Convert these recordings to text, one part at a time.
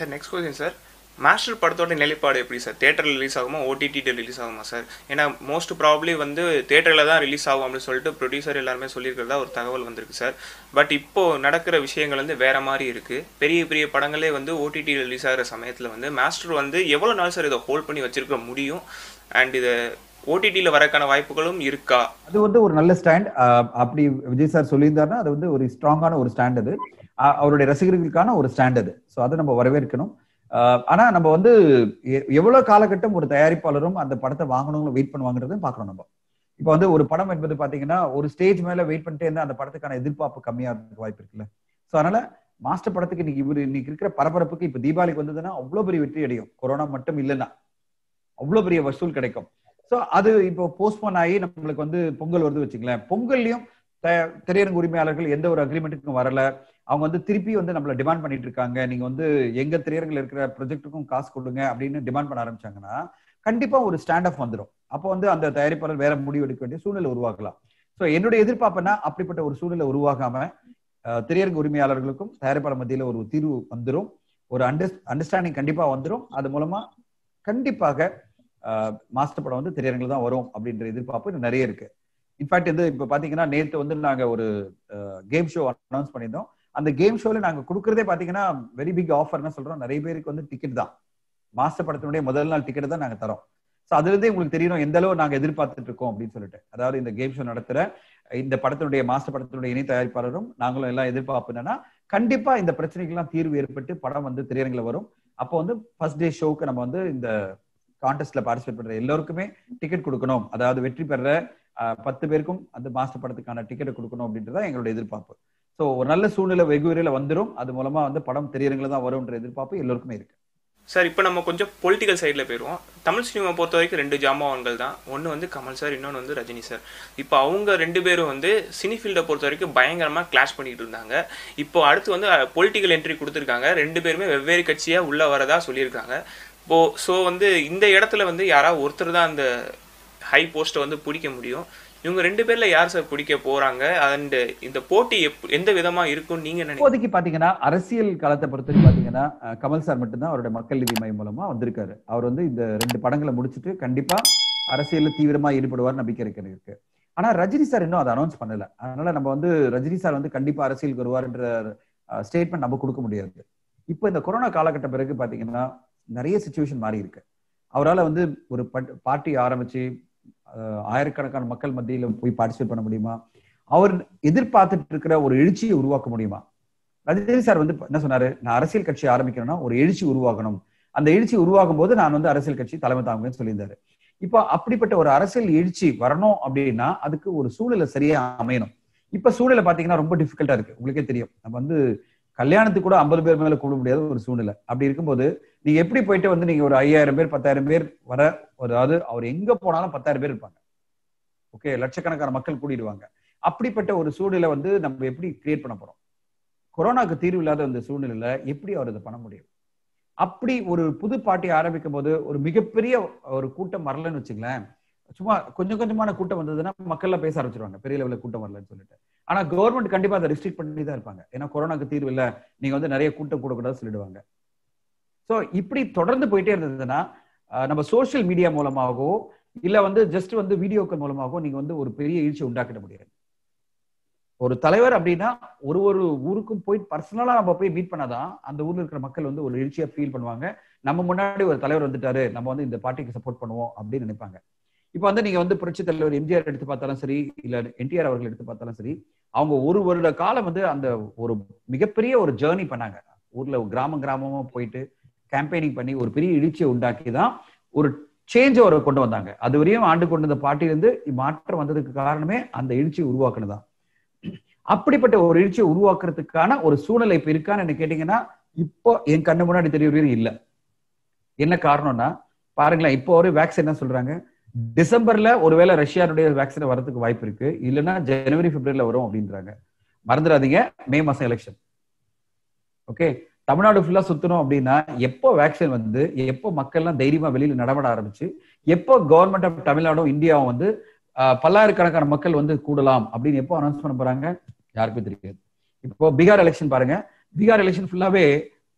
sir next question sir Master படத்தோட நிலைப்பாடு எப்படி சார் தேட்டரில் ரிலீஸ் ஆகுமா ஓடிடியில் ரிலீஸ் ஆகுமா சார் ஏன்னா மோஸ்ட் ப்ராப்ளி வந்து தேட்டரில் தான் ரிலீஸ் ஆகும் அப்படின்னு சொல்லிட்டு ப்ரொடியூசர் எல்லாருமே சொல்லியிருக்கிறதா ஒரு தகவல் வந்திருக்கு சார் பட் இப்போ நடக்கிற விஷயங்கள் வந்து வேற மாதிரி இருக்கு பெரிய பெரிய படங்களே வந்து ஓடிடி ரிலீஸ் ஆகிற சமயத்தில் வந்து மாஸ்டர் வந்து எவ்வளோ நாள் சார் இதை ஹோல்ட் பண்ணி வச்சிருக்க முடியும் அண்ட் இதை ஓடிடியில் வரக்கான வாய்ப்புகளும் இருக்கா அது வந்து ஒரு நல்ல ஸ்டாண்ட் அப்படி விஜய் சார் சொல்லியிருந்தாருன்னா அது வந்து ஒரு ஸ்ட்ராங்கான ஒரு ஸ்டாண்ட் அது அஹ் அவருடைய ரசிகர்களுக்கான ஒரு ஸ்டாண்ட் அது ஸோ அதை நம்ம வரவேற்கணும் அஹ் ஆனா நம்ம வந்து எ- எவ்வளவு காலகட்டம் ஒரு தயாரிப்பாளரும் அந்த படத்தை வாங்கணும்னு வெயிட் பண்ணுவாங்கிறதையும் பார்க்கணும் நம்ம இப்போ வந்து ஒரு படம் என்பது பாத்தீங்கன்னா ஒரு ஸ்டேஜ் மேல வெயிட் பண்ணிட்டே இருந்தா அந்த படத்துக்கான எதிர்பார்ப்பு கம்மியா இருக்க வாய்ப்பு இருக்குல்ல ஸோ அதனால மாஸ்டர் படத்துக்கு இன்னைக்கு இவரு இன்னைக்கு இருக்கிற பரபரப்புக்கு இப்ப தீபாவளிக்கு வந்ததுன்னா அவ்வளவு பெரிய வெற்றி அடையும் கொரோனா மட்டும் இல்லைன்னா அவ்வளவு பெரிய வசூல் கிடைக்கும் சோ அது இப்போ போஸ்ட்போன் ஆகி நம்மளுக்கு வந்து பொங்கல் வருது வச்சுங்களேன் பொங்கல்லையும் த- திரையரங்கு உரிமையாளர்கள் எந்த ஒரு அக்ரிமெண்ட்டுக்கும் வரல அவங்க வந்து திருப்பி வந்து நம்மள டிமாண்ட் பண்ணிட்டு இருக்காங்க நீங்க வந்து எங்க திரையரங்குல இருக்கிற ப்ரொஜெக்ட்டுக்கும் காசு கொடுங்க அப்படின்னு டிமாண்ட் பண்ண ஆரம்பிச்சாங்கன்னா கண்டிப்பா ஒரு ஸ்டாண்ட் ஆஃப் வந்துடும் அப்போ வந்து அந்த தயாரிப்பாளர் வேற முடிவு எடுக்க வேண்டிய சூழ்நிலை உருவாக்கலாம் சோ என்னுடைய எதிர்பார்ப்புனா அப்படிப்பட்ட ஒரு சூழ்நிலை உருவாகாம அஹ், திரையரங்கு உரிமையாளர்களுக்கும் தயாரிப்பாளர் மத்தியில ஒரு தீர்வு வந்துடும் ஒரு அண்டர் அண்டர்ஸ்டாண்டிங் கண்டிப்பா வந்துடும் அது மூலமா கண்டிப்பாக மாஸ்டர் படம் வந்து திரையரங்கில் தான் வரும் அப்படின்ற எதிர்பார்ப்பு இன்னும் நிறைய இருக்கு இன்ஃபேக்ட் வந்து இப்ப பாத்தீங்கன்னா நேத்து வந்து நாங்க ஒரு கேம் ஷோ அனௌன்ஸ் பண்ணியிருந்தோம் அந்த கேம் ஷோல நாங்க கொடுக்கறதே பாத்தீங்கன்னா வெரி பிக் ஆஃபர்னு சொல்றோம் நிறைய பேருக்கு வந்து டிக்கெட் தான் மாஸ்டர் படத்தினுடைய முதல் நாள் டிக்கெட் தான் நாங்க தரோம் ஸோ அதுல இருந்தே உங்களுக்கு தெரியணும் எந்த அளவு நாங்க எதிர்பார்த்துட்டு இருக்கோம் அப்படின்னு சொல்லிட்டு அதாவது இந்த கேம் ஷோ நடத்துற இந்த படத்தினுடைய மாஸ்டர் படத்தினுடைய இணை தயாரிப்பாளரும் நாங்களும் எல்லாம் எதிர்பார்ப்பு என்னன்னா கண்டிப்பா இந்த பிரச்சனைக்கெல்லாம் தீர்வு ஏற்பட்டு படம் வந்து திரையரங்குல வரும் அப்போ வந்து ஃபர்ஸ்ட் டே ஷோக்கு நம்ம வந்து இந்த கான்டெஸ்ட்ல பார்ட்டிசிபேட் பண்ற எல்லாருக்குமே டிக்கெட் கொடுக்கணும் அதாவது வெற்றி பெற அஹ், பத்து பேருக்கும் அந்த மாஸ்டர் படத்துக்கான டிக்கெட் கொடுக்கணும் அப்படின்றத எங்களோட எதிர்பார்ப்பு ஸோ ஒரு நல்ல சூழ்நிலை வெகு விரைவில் வந்துடும் அது மூலமா வந்து படம் திரையரங்குல தான் வரும்ன்ற எதிர்பார்ப்பு எல்லோருக்குமே இருக்கு சார் இப்போ நம்ம கொஞ்சம் பொலிட்டிக்கல் சைடில் போயிடுவோம் தமிழ் சினிமா பொறுத்த வரைக்கும் ரெண்டு ஜாமான்கள் தான் ஒன்று வந்து கமல் சார் இன்னொன்று வந்து ரஜினி சார் இப்போ அவங்க ரெண்டு பேரும் வந்து சினி ஃபீல்டை பொறுத்த வரைக்கும் பயங்கரமாக கிளாஷ் பண்ணிட்டு இருந்தாங்க இப்போ அடுத்து வந்து பொலிட்டிக்கல் என்ட்ரி கொடுத்துருக்காங்க ரெண்டு பேருமே வெவ்வேறு கட்சியாக உள்ளே வரதா சொல்லியிருக்காங்க இப்போ ஸோ வந்து இந்த இடத்துல வந்து யாராவது ஒருத்தர் தான் அந்த ஹை போஸ்ட்டை வந்து பிடிக்க முடியும் இவங்க ரெண்டு பேர்ல யார் சார் பிடிக்க போறாங்க அண்ட் இந்த போட்டி எப் எந்த விதமா இருக்கும்னு நீங்க நினைக்கிறீங்க இப்போதைக்கு பாத்தீங்கன்னா அரசியல் காலத்தை பொறுத்தவரைக்கும் பாத்தீங்கன்னா அஹ், கமல் சார் மட்டும்தான் அவருடைய மக்கள் நீதி மையம் மூலமா வந்திருக்காரு அவர் வந்து இந்த ரெண்டு படங்களை முடிச்சுட்டு கண்டிப்பா அரசியல்ல தீவிரமா ஈடுபடுவார் நம்பிக்கை இருக்கு இருக்கு ஆனா ரஜினி சார் இன்னும் அதை அனௌன்ஸ் பண்ணல அதனால நம்ம வந்து ரஜினி சார் வந்து கண்டிப்பா அரசியலுக்கு வருவார்ன்ற ஸ்டேட்மெண்ட் நம்ம கொடுக்க முடியாது இப்போ இந்த கொரோனா காலகட்டம் பிறகு பாத்தீங்கன்னா நிறைய சுச்சுவேஷன் மாறி இருக்கு அவரால் வந்து ஒரு பார்ட்டி ஆரம்பிச்சு அஹ், ஆயிரக்கணக்கான மக்கள் மத்தியில போய் பார்ட்டிசிபேட் பண்ண முடியுமா அவர் எதிர்பார்த்துட்டு இருக்கிற ஒரு எழுச்சியை உருவாக்க முடியுமா ரஜினி சார் வந்து என்ன சொன்னாரு நான் அரசியல் கட்சி ஆரம்பிக்கணும்னா ஒரு எழுச்சி உருவாகணும் அந்த எழுச்சி உருவாகும் போது நான் வந்து அரசியல் கட்சி தலைமை தாங்குவேன்னு சொல்லியிருந்தாரு இப்போ அப்படிப்பட்ட ஒரு அரசியல் எழுச்சி வரணும் அப்படின்னா அதுக்கு ஒரு சூழலை சரியா அமையணும் இப்ப சூழலை பாத்தீங்கன்னா ரொம்ப டிஃபிகல்ட்டா இருக்கு உங்களுக்கே தெரியும் நம்ம வந்து கல்யாணத்துக்கு கூட ஐம்பது பேர் மேல கூட முடியாத ஒரு சூழ்நிலை அப்படி இருக்கும்போது நீங்க எப்படி போயிட்டு வந்து நீங்க ஒரு ஐயாயிரம் பேர் பத்தாயிரம் பேர் வர அதாவது அவர் எங்க போனாலும் பத்தாயிரம் பேர் இருப்பாங்க ஓகே லட்சக்கணக்கான மக்கள் கூடிடுவாங்க அப்படிப்பட்ட ஒரு சூழ்நிலை வந்து நம்ம எப்படி கிரியேட் பண்ண போறோம் கொரோனாக்கு தீர்வு இல்லாத அந்த சூழ்நிலையில எப்படி அவர் இதை பண்ண முடியும் அப்படி ஒரு புது பார்ட்டி ஆரம்பிக்கும் போது ஒரு மிகப்பெரிய ஒரு கூட்டம் வரலன்னு வச்சுங்களேன் சும்மா கொஞ்சம் கொஞ்சமான கூட்டம் வந்ததுன்னா மக்கள்லாம் பேச ஆரம்பிச்சிருவாங்க பெரிய லெவலில் கூட்டம் வரலன்னு சொல்லிட்டு ஆனா கவர்மெண்ட் கண்டிப்பா அதை ரெஸ்ட்ரிக்ட் பண்ணி தான் இருப்பாங்க ஏன்னா கொரோனாக்கு தீர்வு இல்ல நீங்க வந்து நிறைய கூட்டம் கூடக்கூடாது சொல்லிடுவாங்க சோ இப்படி தொடர்ந்து போயிட்டே இருந்ததுன்னா அஹ், நம்ம சோஷியல் மீடியா மூலமாகவோ இல்ல வந்து ஜஸ்ட் வந்து வீடியோக்கள் மூலமாகவோ நீங்க வந்து ஒரு பெரிய எழுச்சி உண்டாக்கிட முடியாது ஒரு தலைவர் அப்படின்னா ஒரு ஒரு ஊருக்கும் போய் பர்சனலா நம்ம போய் மீட் பண்ணாதான் அந்த ஊர்ல இருக்கிற மக்கள் வந்து ஒரு எழுச்சியா ஃபீல் பண்ணுவாங்க நம்ம முன்னாடி ஒரு தலைவர் வந்துட்டாரு நம்ம வந்து இந்த பார்ட்டிக்கு சப்போர்ட் பண்ணுவோம் அப்படின்னு நினைப்பாங்க இப்போ வந்து நீங்க வந்து புரட்சி தலைவர் எம்ஜிஆர் எடுத்து பார்த்தாலும் சரி இல்ல என்டிஆர் அவர்கள் எடுத்து பார்த்தாலும் சரி அவங்க ஒரு வருட காலம் வந்து அந்த ஒரு மிகப்பெரிய ஒரு ஜேர்னி பண்ணாங்க ஊர்ல கிராமம் கிராமமா போயிட்டு கேம்பெயினிங் பண்ணி ஒரு பெரிய எழுச்சியை உண்டாக்கி தான் ஒரு சேஞ்ச் அவரை கொண்டு வந்தாங்க அது வரையும் ஆண்டு கொண்டு வந்த பார்ட்டியிலிருந்து மாற்றம் வந்ததுக்கு காரணமே அந்த எழுச்சியை உருவாக்குனதுதான் அப்படிப்பட்ட ஒரு எழுச்சியை உருவாக்குறதுக்கான ஒரு சூழ்நிலை இப்ப இருக்கான்னு என்ன கேட்டீங்கன்னா இப்போ என் கண்ணு முன்னாடி தெரியவே இல்ல என்ன காரணம்னா பாருங்களேன் இப்போ ஒரு வேக்சின் என்ன சொல்றாங்க டிசம்பர்ல ஒருவேளை ரஷ்யாவுடைய வேக்சின் வரதுக்கு வாய்ப்பு இருக்கு இல்லைன்னா ஜனவரி பிப்ரவரியில வரும் அப்படின்றாங்க மறந்துடாதீங்க மே மாசம் எலெக்ஷன் ஓகே தமிழ்நாடு ஃபுல்லா சுத்தணும் அப்படின்னா எப்போ வேக்சின் வந்து எப்போ மக்கள்லாம் தைரியமா வெளியில நடமாட ஆரம்பிச்சு எப்போ கவர்மெண்ட் ஆஃப் தமிழ்நாடும் இந்தியாவும் வந்து ஆஹ், பல்லாயிரக்கணக்கான மக்கள் வந்து கூடலாம் அப்படின்னு எப்போ அனௌன்ஸ் பண்ண போறாங்க யாருக்கும் தெரியாது இப்போ பீகார் எலெக்ஷன் பாருங்க பீகார் எலெக்ஷன் ஃபுல்லாவே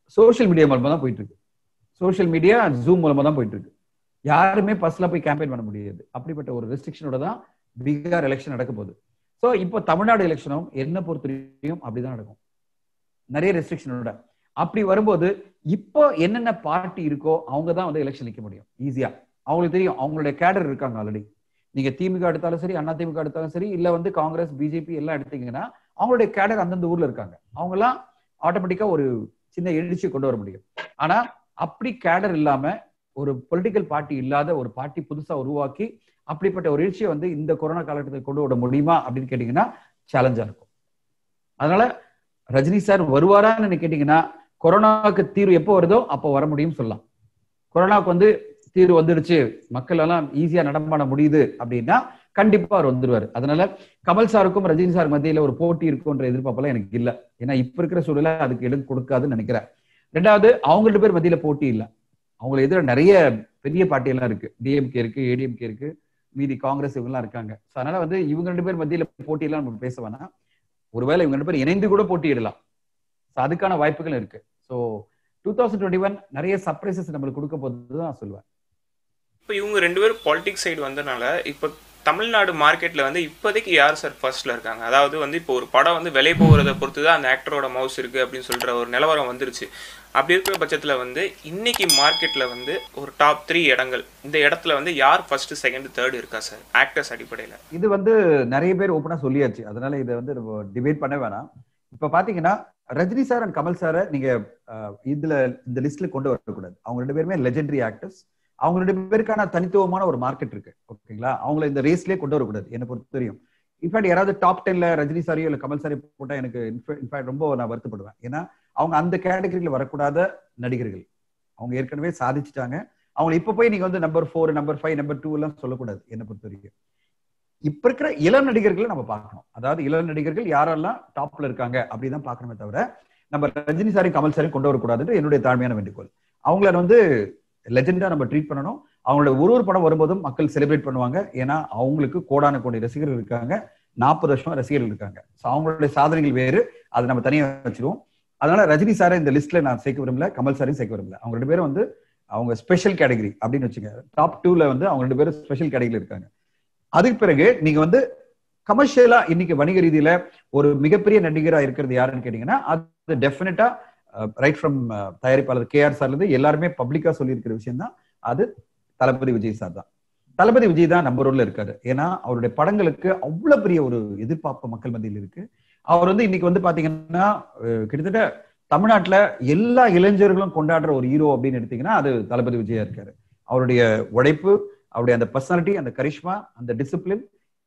சோஷியல் மீடியா மூலமா தான் போயிட்டு இருக்கு சோஷியல் மீடியா ஜூம் மூலமா தான் போயிட்டு இருக்கு யாருமே பஸ்ல போய் கேம்பெயின் பண்ண முடியாது அப்படிப்பட்ட ஒரு ரெஸ்ட்ரிக்ஷனோட தான் பீகார் எலெக்ஷன் நடக்க போகுது ஸோ இப்போ தமிழ்நாடு எலெக்ஷனும் என்ன பொறுத்தவரையும் அப்படிதான் நடக்கும் நிறைய ரெஸ்ட்ரிக்ஷனோட அப்படி வரும்போது இப்போ என்னென்ன பார்ட்டி இருக்கோ அவங்க தான் வந்து எலெக்ஷன் நிற்க முடியும் ஈஸியா அவங்களுக்கு தெரியும் அவங்களுடைய கேடர் இருக்காங்க ஆல்ரெடி நீங்க திமுக எடுத்தாலும் சரி அண்ணா திமுக எடுத்தாலும் சரி இல்ல வந்து காங்கிரஸ் பிஜேபி எல்லாம் எடுத்தீங்கன்னா அவங்களுடைய கேடர் அந்தந்த ஊர்ல இருக்காங்க அவங்க எல்லாம் ஆட்டோமேட்டிக்கா ஒரு சின்ன எழுச்சி கொண்டு வர முடியும் ஆனா அப்படி கேடர் இல்லாம ஒரு பொலிட்டிக்கல் பார்ட்டி இல்லாத ஒரு பார்ட்டி புதுசா உருவாக்கி அப்படிப்பட்ட ஒரு எழுச்சியை வந்து இந்த கொரோனா காலகட்டத்தில் கொண்டு விட முடியுமா அப்படின்னு கேட்டீங்கன்னா சேலஞ்சா இருக்கும் அதனால ரஜினி சார் வருவாரான்னு கேட்டீங்கன்னா கொரோனாவுக்கு தீர்வு எப்போ வருதோ அப்போ வர முடியும்னு சொல்லலாம் கொரோனாவுக்கு வந்து தீர்வு வந்துடுச்சு மக்கள் எல்லாம் ஈஸியா நடமாட முடியுது அப்படின்னா கண்டிப்பா அவர் வந்துருவாரு அதனால கமல் சாருக்கும் ரஜினி சார் மத்தியில ஒரு போட்டி இருக்குன்ற எதிர்பார்ப்பெல்லாம் எனக்கு இல்ல ஏன்னா இப்ப இருக்கிற சூழல அதுக்கு இடம் கொடுக்காதுன்னு நினைக்கிறேன் ரெண்டாவது அவங்க ரெண்டு பேர் மத்தியில போட்டி இல்ல அவங்களுக்கு எதிர நிறைய பெரிய பார்ட்டி எல்லாம் இருக்கு டிஎம்கே இருக்கு ஏடிஎம்கே இருக்கு மீதி காங்கிரஸ் இவங்கெல்லாம் இருக்காங்க ஸோ அதனால வந்து இவங்க ரெண்டு பேர் மத்தியில போட்டி எல்லாம் நம்ம பேச வேணாம் ஒருவேளை இவங்க ரெண்டு பேர் இணைந்து கூட போட்டியிடலாம் ஸோ அதுக்கான வாய்ப்புகள் இருக்கு so two thousand twenty one நிறைய சர்ப்ரைசஸ் நம்மளுக்கு கொடுக்க போகுது தான் சொல்லுவேன் இப்போ இவங்க ரெண்டு பேரும் பாலிடிக்ஸ் சைடு வந்தனால இப்போ தமிழ்நாடு மார்க்கெட்ல வந்து இப்போதைக்கு யார் சார் ஃபர்ஸ்ட்ல இருக்காங்க அதாவது வந்து இப்போ ஒரு படம் வந்து விலை போகிறத பொறுத்து தான் அந்த ஆக்டரோட மவுஸ் இருக்கு அப்படின்னு சொல்ற ஒரு நிலவரம் வந்துருச்சு அப்படி இருக்கிற பட்சத்துல வந்து இன்னைக்கு மார்க்கெட்ல வந்து ஒரு டாப் த்ரீ இடங்கள் இந்த இடத்துல வந்து யார் ஃபர்ஸ்ட் செகண்ட் தேர்ட் இருக்கா சார் ஆக்டர்ஸ் அடிப்படையில இது வந்து நிறைய பேர் ஓப்பனா சொல்லியாச்சு அதனால இதை வந்து நம்ம டிபேட் பண்ண வேணாம் இப்ப பாத்தீங்கன்னா ரஜினி சார் அண்ட் கமல் சாரை நீங்க அஹ், இதுல இந்த லிஸ்ட்ல கொண்டு வரக்கூடாது அவங்க ரெண்டு பேருமே லெஜெண்டரி ஆக்டர்ஸ் அவங்க ரெண்டு பேருக்கான தனித்துவமான ஒரு மார்க்கெட் இருக்கு ஓகேங்களா அவங்கள இந்த ரேஸ்லயே கொண்டு வரக்கூடாது என்னை பொறுத்த தெரியும் இன்ஃபேக்ட் யாராவது டாப் டென்ல ரஜினி சாரியோ இல்ல கமல் சாரியோ போட்டா எனக்கு இன்ஃபேக்ட் ரொம்ப நான் வருத்தப்படுவேன் ஏன்னா அவங்க அந்த கேட்டகரியில வரக்கூடாத நடிகர்கள் அவங்க ஏற்கனவே சாதிச்சுட்டாங்க அவங்க இப்ப போய் நீங்க வந்து number four number five number two எல்லாம் சொல்லக்கூடாது என்னை பொறுத்த வரைக்கும் இப்ப இருக்கிற இளம் நடிகர்களை நம்ம பார்க்கணும் அதாவது இளம் நடிகர்கள் யாரெல்லாம் டாப்ல இருக்காங்க அப்படிதான் பார்க்கணுமே தவிர நம்ம ரஜினி சாரையும் கமல் சாரையும் கொண்டு வரக்கூடாதுன்னு என்னுடைய தாழ்மையான வேண்டுகோள் அவங்கள வந்து லெஜெண்டா நம்ம ட்ரீட் பண்ணணும் அவங்களோட ஒரு ஒரு படம் வரும்போதும் மக்கள் செலிப்ரேட் பண்ணுவாங்க ஏன்னா அவங்களுக்கு கோடான கோடி ரசிகர்கள் இருக்காங்க நாற்பது வருஷமா ரசிகர்கள் இருக்காங்க ஸோ அவங்களுடைய சாதனைகள் வேறு அதை நம்ம தனியா வச்சிருவோம் அதனால ரஜினி சாரை இந்த லிஸ்ட்ல நான் சேர்க்க விரும்பல கமல் சாரையும் சேர்க்க விரும்பல அவங்க ரெண்டு பேரும் வந்து அவங்க ஸ்பெஷல் கேட்டகரி அப்படின்னு வச்சுங்க டாப் டூல வந்து அவங்க ரெண்டு பேரும் ஸ்பெஷல் கேட்டகரியில் இருக்காங்க அதுக்கு பிறகு நீங்க வந்து கமர்ஷியலா இன்னைக்கு வணிக ரீதியில ஒரு மிகப்பெரிய நடிகரா இருக்கிறது யாருன்னு கேட்டீங்கன்னா அது டெஃபினட்டா ரைட் ஃப்ரம் தயாரிப்பாளர் கே ஆர் சார்ல இருந்து எல்லாருமே பப்ளிக்கா சொல்லியிருக்கிற விஷயம் தான் அது தளபதி விஜய் சார் தான் தளபதி விஜய் தான் நம்பர் ஒன்ல இருக்காரு ஏன்னா அவருடைய படங்களுக்கு அவ்வளவு பெரிய ஒரு எதிர்பார்ப்பு மக்கள் மத்தியில் இருக்கு அவர் வந்து இன்னைக்கு வந்து பாத்தீங்கன்னா அஹ், கிட்டத்தட்ட தமிழ்நாட்டுல எல்லா இளைஞர்களும் கொண்டாடுற ஒரு ஹீரோ அப்படின்னு எடுத்தீங்கன்னா அது தளபதி விஜயா இருக்காரு அவருடைய உழைப்பு அவருடைய அந்த பர்சனாலிட்டி அந்த கரிஷ்மா அந்த டிசிப்ளின்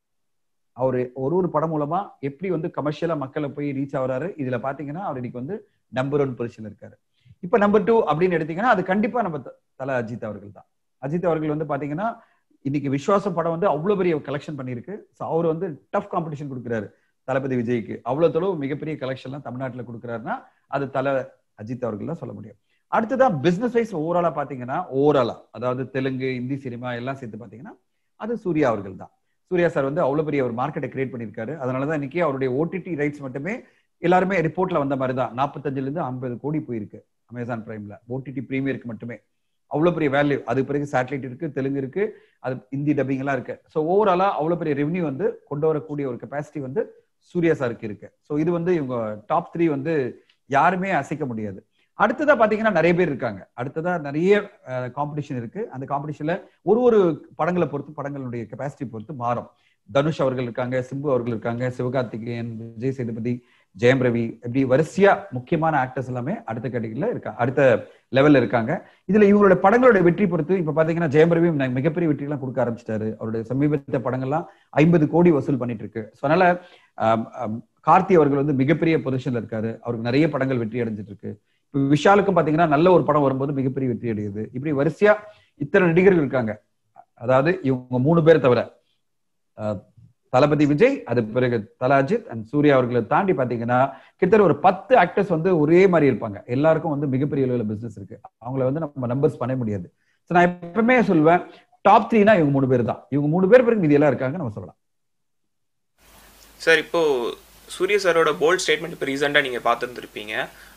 அவரு ஒரு ஒரு படம் மூலமா எப்படி வந்து கமர்ஷியலா மக்களை போய் ரீச் ஆகுறாரு இதுல பாத்தீங்கன்னா அவர் இன்னைக்கு வந்து நம்பர் ஒன் பொசிஷன் இருக்காரு இப்ப நம்பர் டூ அப்படின்னு எடுத்தீங்கன்னா அது கண்டிப்பா நம்ம த- தல அஜித் அவர்கள் தான் அஜித் அவர்கள் வந்து பாத்தீங்கன்னா இன்னைக்கு விஸ்வாசம் படம் வந்து அவ்வளவு பெரிய கலெக்ஷன் பண்ணியிருக்கு ஸோ அவர் வந்து டஃப் காம்படிஷன் கொடுக்குறாரு தளபதி விஜய்க்கு அவ்வளவு தொலைவு மிகப்பெரிய கலெக்ஷன்லாம் தமிழ்நாட்டுல கொடுக்குறாருன்னா அது தல அஜித் அவர்கள் தான் சொல்ல முடியும் அடுத்ததான் பிசினஸ் வைஸ் ஓவராலா பாத்தீங்கன்னா ஓவராலா அதாவது தெலுங்கு ஹிந்தி சினிமா எல்லாம் சேர்த்து பாத்தீங்கன்னா அது சூர்யா அவர்கள் தான் சூர்யா சார் வந்து அவ்வளவு பெரிய ஒரு மார்க்கெட்டை கிரியேட் பண்ணியிருக்காரு அதனாலதான் இன்னைக்கு அவருடைய ஓடிடி ரைட்ஸ் மட்டுமே எல்லாருமே ரிப்போர்ட்ல வந்த மாதிரி தான் நாற்பத்தஞ்சுல இருந்து ஐம்பது கோடி போயிருக்கு அமேசான் பிரைம்ல ஓடிடி பிரீமியருக்கு மட்டுமே அவ்வளவு பெரிய வேல்யூ அது பிறகு சேட்டலைட் இருக்கு தெலுங்கு இருக்கு அது ஹிந்தி டப்பிங் எல்லாம் இருக்கு ஸோ ஓவராலா அவ்வளவு பெரிய ரெவன்யூ வந்து கொண்டு வரக்கூடிய ஒரு கெப்பாசிட்டி வந்து சூர்யா சாருக்கு இருக்கு ஸோ இது வந்து இவங்க டாப் த்ரீ வந்து யாருமே அசைக்க முடியாது அடுத்ததா பாத்தீங்கன்னா நிறைய பேர் இருக்காங்க அடுத்ததா நிறைய காம்படிஷன் இருக்கு அந்த காம்படிஷன்ல ஒரு ஒரு படங்களை பொறுத்து படங்களுடைய கெப்பாசிட்டி பொறுத்து மாறும் தனுஷ் அவர்கள் இருக்காங்க சிம்பு அவர்கள் இருக்காங்க சிவகார்த்திகேயன் விஜய் சேதுபதி ஜெயம் ரவி இப்படி வரிசையா முக்கியமான ஆக்டர்ஸ் எல்லாமே அடுத்த கேட்டகரியில இருக்காங்க அடுத்த லெவல்ல இருக்காங்க இதுல இவங்களோட படங்களோட வெற்றி பொறுத்து இப்ப பாத்தீங்கன்னா ஜெயம் ரவி ந- மிகப்பெரிய வெற்றி எல்லாம் கொடுக்க ஆரம்பிச்சிட்டாரு அவருடைய சமீபத்திய படங்கள்லாம் ஐம்பது கோடி வசூல் பண்ணிட்டு இருக்கு ஸோ அதனால ஆம், ஆம், கார்த்தி அவர்கள் வந்து மிகப்பெரிய பொசிஷன்ல இருக்காரு அவருக்கு நிறைய படங்கள் வெற்றி அடைஞ்சிட்டு இருக்கு இப்ப விஷாலுக்கும் பாத்தீங்கன்னா நல்ல ஒரு படம் வரும்போது மிகப்பெரிய வெற்றி அடையுது இப்படி வரிசையா இத்தனை நடிகர்கள் இருக்காங்க அதாவது இவங்க மூணு பேர் தவிர அஹ், தளபதி விஜய் அது பிறகு தல அஜித் அண்ட் சூர்யா அவர்களை தாண்டி பாத்தீங்கன்னா கிட்டத்தட்ட ஒரு பத்து ஆக்டர்ஸ் வந்து ஒரே மாதிரி இருப்பாங்க எல்லாருக்கும் வந்து மிகப்பெரிய அளவில் பிசினஸ் இருக்கு அவங்கள வந்து நம்ம நம்பர்ஸ் பண்ண முடியாது ஸோ நான் எப்பவுமே சொல்லுவேன் டாப் த்ரீனா இவங்க மூணு பேர் தான் இவங்க மூணு பேர் பிறகு மீதி எல்லாம் இருக்காங்க நம்ம சொல்லலாம் சார் இப்போ சூரிய சாரோட போல்ட் ஸ்டேட்மெண்ட் இப்போ ரீசெண்டாக நீங்கள் பார்த்துருந்துருப்பீங்க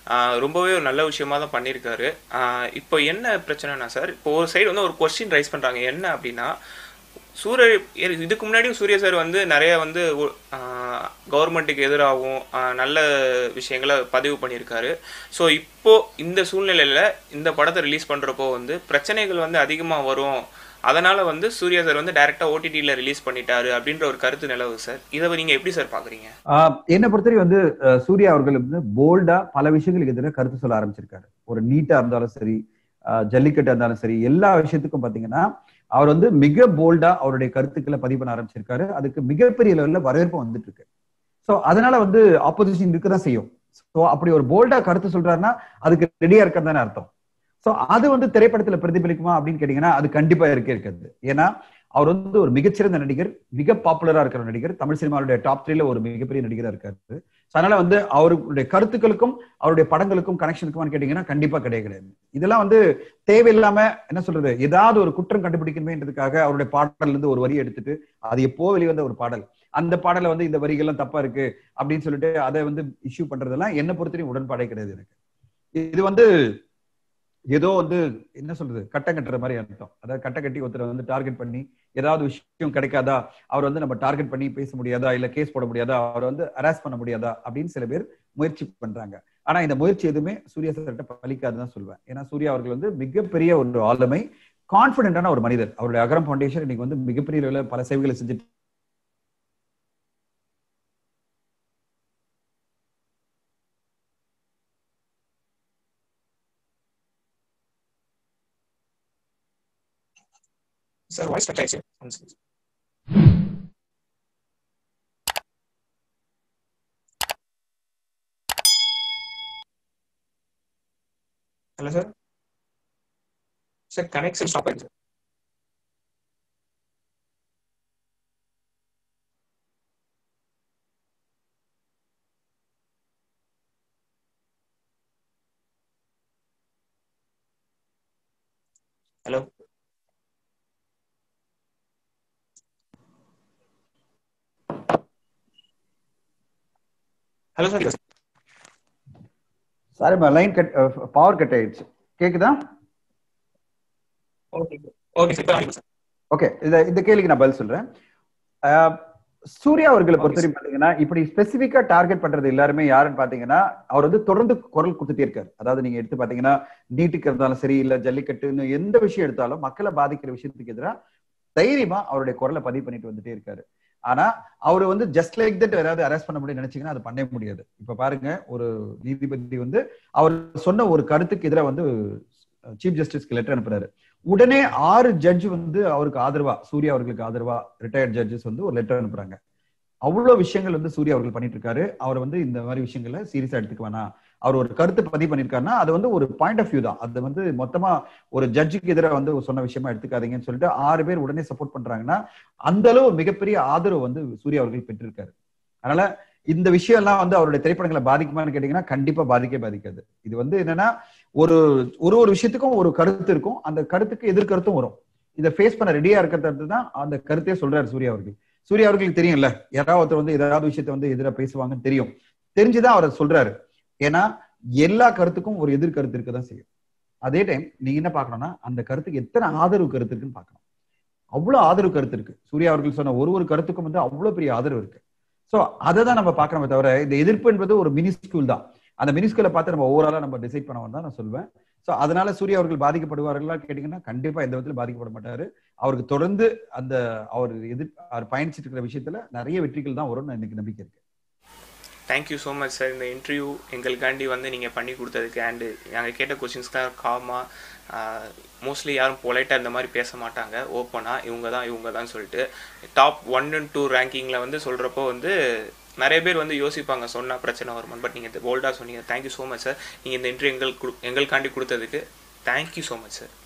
ஆஹ் ரொம்பவே ஒரு நல்ல விஷயமா தான் பண்ணியிருக்காரு ஆஹ் இப்போ என்ன பிரச்சனைனா சார் இப்போ ஒரு சைடு வந்து ஒரு கொஸ்டின் ரைஸ் பண்ணுறாங்க என்ன அப்படின்னா சூரிய இ- இதுக்கு முன்னாடியும் சூர்யா சார் வந்து நிறைய வந்து கவர்மெண்ட்டுக்கு எதிராகவும் ஆஹ் நல்ல விஷயங்களை பதிவு பண்ணியிருக்காரு ஸோ இப்போ இந்த சூழ்நிலையில் இந்த படத்தை ரிலீஸ் பண்ணுறப்போ வந்து பிரச்சனைகள் வந்து அதிகமாக வரும் அதனால வந்து சூர்யா சார் வந்து டைரெக்டாக ஓடிடியில் ரிலீஸ் பண்ணிட்டாரு அப்படின்ற ஒரு கருத்து நிலவு சார் இதை நீங்கள் எப்படி சார் பார்க்குறீங்க ஆஹ் என்னை பொறுத்தவரை வந்து அஹ், சூர்யா அவர்கள் வந்து போல்டா பல விஷயங்களுக்கு எதிராக கருத்து சொல்ல ஆரம்பிச்சிருக்காரு ஒரு நீட்டா இருந்தாலும் சரி ஆஹ், ஜல்லிக்கட்டா இருந்தாலும் சரி எல்லா விஷயத்துக்கும் பாத்தீங்கன்னா அவர் வந்து மிக போல்டா அவருடைய கருத்துக்களை பதிவு பண்ண ஆரம்பிச்சிருக்காரு அதுக்கு மிகப்பெரிய லெவல்ல வரவேற்பு வந்துட்டு இருக்கு சோ அதனால வந்து ஆப்போசிஷன் இருக்கதான் செய்யும் சோ அப்படி ஒரு போல்டா கருத்து சொல்றாருன்னா அதுக்கு ரெடியா இருக்கிறது தானே அர்த்தம் சோ அது வந்து திரைப்படத்துல பிரதிபலிக்குமா அப்படின்னு கேட்டீங்கன்னா அது கண்டிப்பா இருக்கே இருக்காது ஏன்னா அவர் வந்து ஒரு மிகச்சிறந்த நடிகர் மிக பாப்புலரா இருக்கிற நடிகர் தமிழ் சினிமாவுடைய டாப் த்ரீல ஒரு மிகப்பெரிய நடிகரா இருக்காரு So அதனால வந்து அவருடைய கருத்துக்களுக்கும் அவருடைய படங்களுக்கும் கனெக்ஷன் இருக்குமான்னு கேட்டீங்கன்னா கண்டிப்பா கிடையாது கிடையாது இதெல்லாம் வந்து தேவையில்லாம என்ன சொல்றது ஏதாவது ஒரு குற்றம் கண்டுபிடிக்கணுமேன்றதுக்காக அவருடைய பாடல்ல இருந்து ஒரு வரி எடுத்துட்டு அது எப்போ வெளிவந்த ஒரு பாடல் அந்த பாடல வந்து இந்த வரிகள்லாம் தப்பா இருக்கு அப்படின்னு சொல்லிட்டு அதை வந்து இஷ்யூ பண்றதெல்லாம் என்ன பொறுத்தவரையும் உடன்பாடே கிடையாது எனக்கு இது வந்து ஏதோ வந்து என்ன சொல்றது கட்டம் கட்டுற மாதிரி அர்த்தம் அதாவது கட்டை கட்டி ஒருத்தரை வந்து டார்கெட் பண்ணி ஏதாவது விஷயம் கிடைக்காதா அவர் வந்து நம்ம டார்கெட் பண்ணி பேச முடியாதா இல்ல கேஸ் போட முடியாதா அவர் வந்து அரெஸ்ட் பண்ண முடியாதா அப்படின்னு சில பேர் முயற்சி பண்றாங்க ஆனா இந்த முயற்சி எதுவுமே சூர்யா சார்கிட்ட பலிக்காதுன்னு தான் சொல்லுவேன் ஏன்னா சூர்யா அவர்கள் வந்து மிகப்பெரிய ஒரு ஆளுமை கான்பிடென்டான ஒரு மனிதர் அவருடைய அகரம் ஃபவுண்டேஷன் இன்னைக்கு வந்து மிகப்பெரிய அளவில் பல சேவைகளை செஞ்சுட்டு சார் வாய்ஸ் கட் ஆயிடுச்சு hello sir sir connection stop ஆயிடுச்சு hello hello sir sorry line cut power cut ஆயிடுச்சு கேக்குதா okay okay sir sir okay இந்த இந்த கேள்விக்கு நான் பதில் சொல்றேன் அஹ், சூர்யா அவர்களை பொறுத்தவரைக்கும் பாத்தீங்கன்னா இப்படி ஸ்பெசிபிக்கா டார்கெட் பண்றது எல்லாருமே யாருன்னு பாத்தீங்கன்னா அவர் வந்து தொடர்ந்து குரல் கொடுத்துட்டே இருக்காரு அதாவது நீங்க எடுத்து பாத்தீங்கன்னா நீட்டுக்கு இருந்தாலும் சரி இல்ல ஜல்லிக்கட்டுன்னு எந்த விஷயம் எடுத்தாலும் மக்களை பாதிக்கிற விஷயத்துக்கு எதிராக தைரியமா அவருடைய குரலை பதிவு பண்ணிட்டு வந்துட்டே இருக்காரு ஆனா அவர் வந்து ஜஸ்ட் லைக் தட் ஏதாவது அரெஸ்ட் பண்ண முடியும் நினைச்சீங்கன்னா அது பண்ணவே முடியாது இப்ப பாருங்க ஒரு நீதிபதி வந்து அவர் சொன்ன ஒரு கருத்துக்கு எதிராக வந்து சீஃப் ஜஸ்டிஸ்க்கு லெட்டர் அனுப்புறாரு உடனே ஆறு ஜட்ஜ் வந்து அவருக்கு ஆதரவா சூர்யா அவர்களுக்கு ஆதரவா ரிட்டையர்ட் ஜட்ஜஸ் வந்து ஒரு லெட்டர் அனுப்புறாங்க அவ்வளவு விஷயங்கள் வந்து சூர்யா அவர்கள் பண்ணிட்டு இருக்காரு அவர் வந்து இந்த மாதிரி விஷயங்களை சீரியஸா எடுத்துக்க வேணாம் அவர் ஒரு கருத்து பதிவு பண்ணிருக்காருன்னா அது வந்து ஒரு பாயிண்ட் ஆஃப் வியூ தான் அது வந்து மொத்தமா ஒரு ஜட்ஜுக்கு எதிராக வந்து சொன்ன விஷயமா எடுத்துக்காதீங்கன்னு சொல்லிட்டு ஆறு பேர் உடனே சப்போர்ட் பண்றாங்கன்னா அந்த அளவு ஒரு மிகப்பெரிய ஆதரவு வந்து சூர்யா அவர்கள் பெற்றிருக்காரு அதனால இந்த விஷயம் எல்லாம் வந்து அவருடைய திரைப்படங்களை பாதிக்குமான்னு கேட்டீங்கன்னா கண்டிப்பா பாதிக்கவே பாதிக்காது இது வந்து என்னன்னா ஒரு ஒரு ஒரு விஷயத்துக்கும் ஒரு கருத்து இருக்கும் அந்த கருத்துக்கு எதிர்கருத்தும் வரும் இதை ஃபேஸ் பண்ண ரெடியா இருக்கிறது தான் அந்த கருத்தே சொல்றாரு சூர்யா அவர்கள் சூர்யா அவர்களுக்கு தெரியும்ல யாராவது ஒருத்தர் வந்து ஏதாவது விஷயத்த வந்து எதிராக பேசுவாங்கன்னு தெரியும் தெரிஞ்சுதான் அவர் சொல்றாரு ஏன்னா எல்லா கருத்துக்கும் ஒரு எதிர்கருத்து இருக்கதான் செய்யும் அதே டைம் நீங்க என்ன பார்க்கணும்னா அந்த கருத்துக்கு எத்தனை ஆதரவு கருத்து இருக்குன்னு பார்க்கணும் அவ்வளவு ஆதரவு கருத்து இருக்கு சூர்யா அவர்கள் சொன்ன ஒரு ஒரு கருத்துக்கும் வந்து அவ்வளவு பெரிய ஆதரவு இருக்கு சோ அதை தான் நம்ம பார்க்கணுமே தவிர இந்த எதிர்ப்பு என்பது ஒரு மினி ஸ்கூல் தான் அந்த மினி ஸ்கூலை பார்த்து நம்ம ஓவராலா நம்ம டிசைட் பண்ண தான் நான் சொல்வேன் சோ அதனால சூர்யா அவர்கள் பாதிக்கப்படுவார்களா கேட்டீங்கன்னா கண்டிப்பா எந்த விதத்திலும் பாதிக்கப்பட மாட்டாரு அவருக்கு தொடர்ந்து அந்த அவர் எதிர் அவர் பயணிச்சிட்டு இருக்கிற விஷயத்துல நிறைய வெற்றிகள் தான் வரும்னு எனக்கு நம்பிக்கை இருக்கு தேங்க்யூ ஸோ மச் சார் இந்த இன்டர்வியூ எங்களுக்காண்டி வந்து நீங்கள் பண்ணி கொடுத்ததுக்கு அண்டு நாங்கள் கேட்ட கொஷின்ஸ்லாம் காமாக மோஸ்ட்லி யாரும் பொலைட்டாக இந்த மாதிரி பேச மாட்டாங்க ஓப்பனாக இவங்க தான் இவங்க தான் சொல்லிட்டு டாப் ஒன் அண்ட் டூ ரேங்கிங்கில் வந்து சொல்கிறப்போ வந்து நிறைய பேர் வந்து யோசிப்பாங்க சொன்னால் பிரச்சனை வருமான்னு பட் நீங்கள் போல்டாக சொன்னீங்க தேங்க்யூ ஸோ மச் சார் நீங்கள் இந்த இன்டர்வியூ எங்களுக்கு எங்களுக்காண்டி கொடுத்ததுக்கு தேங்க்யூ ஸோ மச் சார்